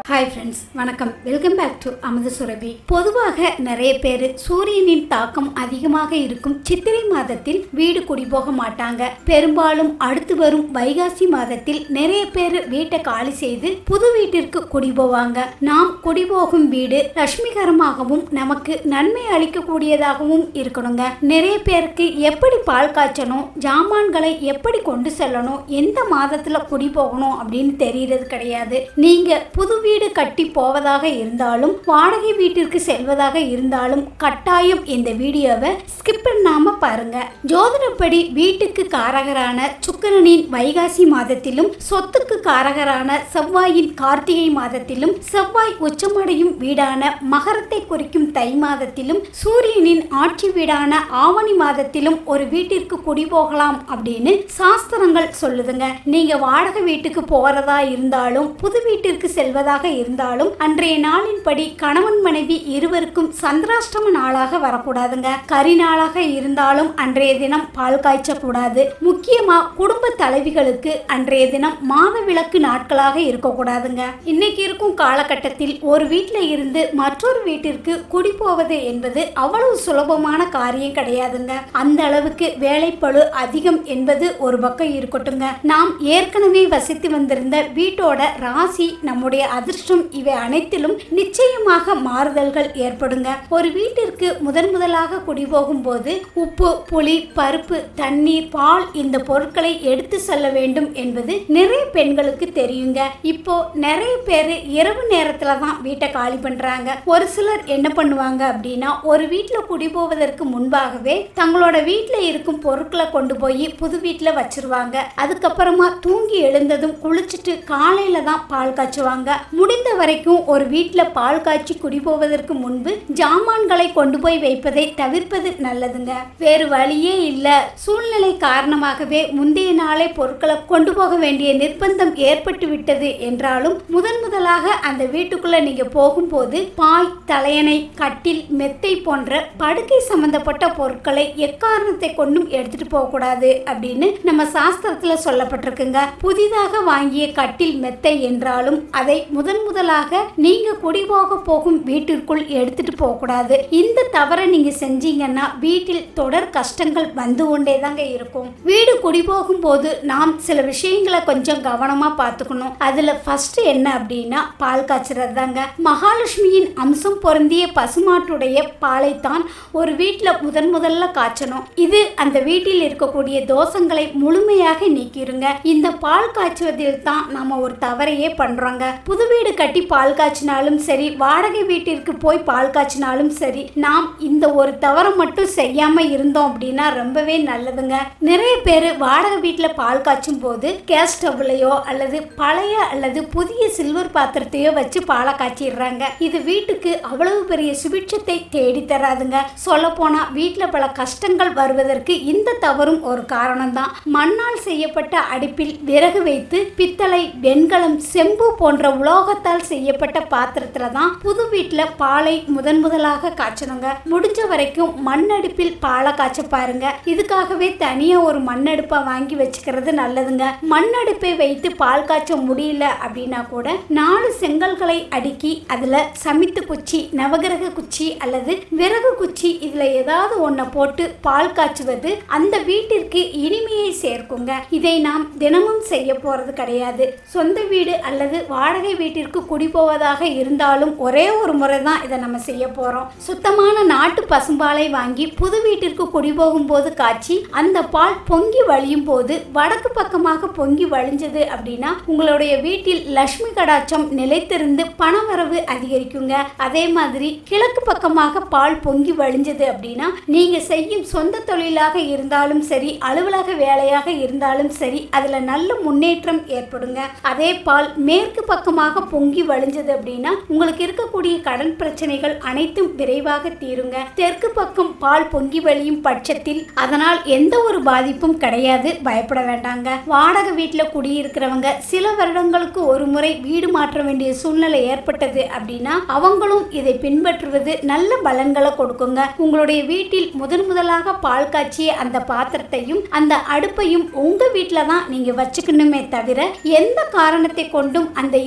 hi friends வணக்கம் welcome back to Amutha Surabhi பொதுவாக நிறைய பேர் சூரியனின் தாக்கம் அதிகமாக இருக்கும் சித்திரை மாதத்தில் வீடு குடி போக மாட்டாங்க பெரும்பாலும் அடுத்து வரும் வைகாசி மாதத்தில் நிறைய பேர் வீட்டை காலி செய்து புது வீட்டிற்கு குடி போவாங்க நாம் குடி போகும் வீடு லட்சுமிகரமாகவும் நமக்கு நன்மை அளிக்கக்கூடியதாகவும் இருக்கணுங்க நிறைய பேருக்கு எப்படி பால் காய்ச்சணும் ஜாமான்களை எப்படி கொண்டு செல்லணும் எந்த மாதத்துல குடி போகணும் அப்படின்னு தெரியறது கிடையாது நீங்க புது வீடு கட்டி போவதாக இருந்தாலும் வாடகை வீட்டிற்கு செல்வதாக இருந்தாலும் கட்டாயம் இந்த வீடியோவை ஸ்கிப் பண்ணாம பாருங்க ஜோதிடப்படி வீட்டுக்கு காரகரான சுக்கிரனின் வைகாசி மாதத்திலும் சொத்துக்கு காரகரான செவ்வாயின் கார்த்திகை மாதத்திலும் செவ்வாய் உச்சமடையும் வீடான மகரத்தை குறிக்கும் தை மாதத்திலும் சூரியனின் ஆட்சி வீடான ஆவணி மாதத்திலும் ஒரு வீட்டிற்கு குடி போகலாம் அப்படின்னு சாஸ்திரங்கள் சொல்லுதுங்க நீங்க வாடகை வீட்டுக்கு போறதா இருந்தாலும் புது வீட்டிற்கு செல்வதாக இருந்தாலும் அன்றைய நாளின்படி கணவன் மனைவி இருவருக்கும் சந்திராஷ்டம நாளாக வரக்கூடாதுங்க கரி நாளாக இருந்தாலும் அன்றைய தினம் பால் காய்ச்சக்கூடாது முக்கியமா குடும்ப தலைவிகளுக்கு அன்றைய தினம் மாத விளக்கு நாட்களாக இருக்கக்கூடாதுங்க இன்னைக்கு இருக்கும் காலகட்டத்தில் ஒரு வீட்டில் இருந்து மற்றொரு வீட்டிற்கு குடி போவது என்பது அவ்வளவு சுலபமான காரியம் கிடையாதுங்க அந்த அளவுக்கு வேலைப்பளு அதிகம் என்பது ஒரு பக்கம் இருக்கட்டுங்க நாம் ஏற்கனவே வசித்து வந்திருந்த வீட்டோட ராசி நம்முடைய அதிர்ஷ்டம் இவை அனைத்திலும் நிச்சயமாக மாறுதல்கள் ஏற்படுங்க ஒரு வீட்டிற்கு முதன் முதலாக குடி போகும்போது உப்பு புளி பருப்பு தண்ணீர் பால் இந்த பொருட்களை எடுத்து செல்ல வேண்டும் என்பது நிறைய பெண்களுக்கு தெரியுங்க இப்போ நிறைய பேர் இரவு நேரத்துல தான் வீட்டை காலி பண்றாங்க ஒரு சிலர் என்ன பண்ணுவாங்க அப்படின்னா ஒரு வீட்டில் குடி போவதற்கு முன்பாகவே தங்களோட வீட்டில் இருக்கும் பொருட்களை கொண்டு போய் புது வீட்டில் வச்சிருவாங்க அதுக்கப்புறமா தூங்கி எழுந்ததும் குளிச்சுட்டு காலையில தான் பால் காய்ச்சுவாங்க முடிந்த வரைக்கும் ஒரு வீட்டில் பால் காய்ச்சி குடி போவதற்கு முன்பு ஜாமான்களை கொண்டு போய் வைப்பதை தவிர்ப்பது நல்லதுங்க வேறு வழியே இல்லை சூழ்நிலை காரணமாகவே முந்தைய நாளே பொருட்களை கொண்டு போக வேண்டிய நிர்பந்தம் ஏற்பட்டு விட்டது என்றாலும் முதன் முதலாக அந்த வீட்டுக்குள்ள நீங்க போகும்போது பாய் தலையணை கட்டில் மெத்தை போன்ற படுக்கை சம்பந்தப்பட்ட பொருட்களை எக்காரணத்தை கொண்டும் எடுத்துட்டு போக கூடாது அப்படின்னு நம்ம சாஸ்திரத்துல சொல்லப்பட்டிருக்குங்க புதிதாக வாங்கிய கட்டில் மெத்தை என்றாலும் அதை முதன் முதலாக நீங்க குடிபோக போகும் வீட்டிற்குள் எடுத்துட்டு போக கூடாது இந்த தவறை நீங்க செஞ்சீங்கன்னா வீட்டில் தொடர் கஷ்டங்கள் வந்து கொண்டே தாங்க இருக்கும் வீடு குடிபோகும் போது நாம் சில விஷயங்களை கொஞ்சம் கவனமா பார்த்துக்கணும் அதுல ஃபர்ஸ்ட் என்ன அப்படின்னா பால் காய்ச்சறது தாங்க மகாலட்சுமியின் அம்சம் பொருந்திய பசுமாட்டுடைய பாலைத்தான் ஒரு வீட்டில் முதன் முதல்ல காய்ச்சணும் இது அந்த வீட்டில் இருக்கக்கூடிய தோஷங்களை முழுமையாக நீக்கிருங்க இந்த பால் காய்ச்சுவதில் தான் நம்ம ஒரு தவறையே பண்றோங்க புது வீடு கட்டி பால் காய்ச்சினாலும் சரி வாடகை வீட்டிற்கு போய் பால் காய்ச்சினாலும் சரி நாம் இந்த ஒரு தவறை மட்டும் செய்யாம இருந்தோம் அப்படின்னா ரொம்பவே நல்லதுங்க நிறைய பேர் வாடகை வீட்டில் பால் காய்ச்சும் போது கேஸ் ஸ்டவ்லையோ அல்லது பழைய அல்லது புதிய சில்வர் பாத்திரத்தையோ வச்சு பாலை காய்ச்சிடுறாங்க இது வீட்டுக்கு அவ்வளவு பெரிய சுபிட்சத்தை தேடி தராதுங்க சொல்ல போனா வீட்டில் பல கஷ்டங்கள் வருவதற்கு இந்த தவறும் ஒரு காரணம் தான் மண்ணால் செய்யப்பட்ட அடுப்பில் விறகு வைத்து பித்தளை வெண்கலம் செம்பு போன்ற உலோகத்தால் செய்யப்பட்ட பாத்திரத்துல தான் புது வீட்டில் பாலை முதன் முதலாக காய்ச்சணுங்க முடிஞ்ச வரைக்கும் மண் அடுப்பில் பாலை காய்ச்ச பாருங்க இதுக்காகவே தனியா ஒரு மண் அடுப்பை வாங்கி வச்சுக்கிறது நல்லதுங்க மண் அடுப்பை வைத்து பால் காய்ச்ச முடியல அப்படின்னா கூட நாலு செங்கல்களை அடுக்கி அதுல சமித்து குச்சி நவகிரக குச்சி அல்லது விறகு குச்சி இதுல ஏதாவது ஒன்றை போட்டு பால் காய்ச்சுவது அந்த வீட்டிற்கு இனிமையை சேர்க்குங்க இதை நாம் தினமும் செய்ய போறது கிடையாது சொந்த வீடு அல்லது வாடகை வீட்டிற்கு குடி போவதாக இருந்தாலும் ஒரே ஒரு முறை தான் இதை நம்ம செய்ய போறோம் சுத்தமான நாட்டு பசும்பாலை வாங்கி புது வீட்டிற்கு குடி போகும்போது காய்ச்சி அந்த பால் பொங்கி வழியும் போது வடக்கு பக்கமாக பொங்கி வழிஞ்சது அப்படின்னா உங்களுடைய வீட்டில் லட்சுமி கடாட்சம் நிலைத்திருந்து பணவரவு அதிகரிக்குங்க அதே மாதிரி கிழக்கு பக்கமாக பால் பொங்கி வழிஞ்சது அப்படின்னா நீங்க செய்யும் சொந்த தொழிலாக இருந்தாலும் சரி அலுவலக வேலையாக இருந்தாலும் சரி அதுல நல்ல முன்னேற்றம் ஏற்படுங்க அதே பால் மேற்கு பக்கமாக பொங்கி வழிஞ்சது அப்படின்னா உங்களுக்கு இருக்கக்கூடிய கடன் பிரச்சனைகள் அனைத்தும் விரைவாக தீருங்க தெற்கு பக்கம் பால் பொங்கி வழியும் பட்சத்தில் அதனால் எந்த ஒரு பாதிப்பும் கிடையாது பயப்பட வேண்டாங்க வாடகை வீட்டில் குடியிருக்கிறவங்க சில வருடங்களுக்கு ஒரு முறை வீடு மாற்ற வேண்டிய சூழ்நிலை ஏற்பட்டது அப்படின்னா அவங்களும் இதை பின்பற்றுவது நல்ல பலன்களை கொடுக்குங்க உங்களுடைய வீட்டில் முதன் முதலாக பால் காய்ச்சிய அந்த பாத்திரத்தையும் அந்த அடுப்பையும் உங்க வீட்டில் தான் நீங்க வச்சுக்கணுமே தவிர எந்த காரணத்தை கொண்டும் அந்த இரண்டு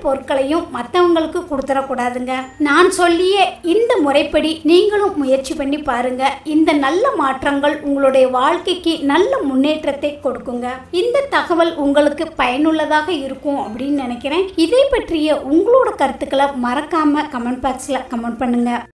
பொருட்களையும் மற்றவங்களுக்கு கொடுத்துடக்கூடாதுங்க நான் சொல்லிய இந்த முறைப்படி நீங்களும் முயற்சி பண்ணி பாருங்க இந்த நல்ல மாற்றங்கள் உங்களுடைய வாழ்க்கைக்கு நல்ல முன்னேற்றத்தை கொடுக்குங்க இந்த தகவல் உங்களுக்கு பயனுள்ளதாக இருக்கும் அப்படின்னு நினைக்கிறேன் இதை பற்றிய உங்களோட கருத்துக்களை மறக்காம கமெண்ட் பாக்ஸில் கமெண்ட் பண்ணுங்க